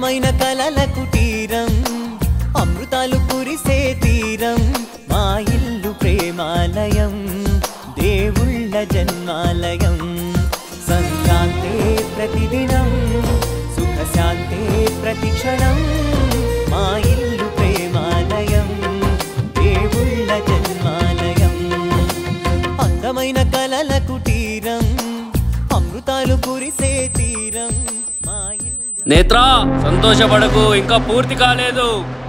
అందమైన కలల కుటీరం అమృతాలు కురిసే తీరం మా ఇల్లు ప్రేమాలయం దేవుళ్ళ జన్మాలయం సంక్రాంతే ప్రతిదినం సుఖశాంతే ప్రతిక్షణం మా ఇల్లు ప్రేమాలయం దేవుళ్ళ జన్మాలయం అందమైన కలల కుటీరం అమృతాలు కురిసే తీరం మా ఇల్లు నేత్రా సంతోషపడకు ఇంకా పూర్తి కాలేదు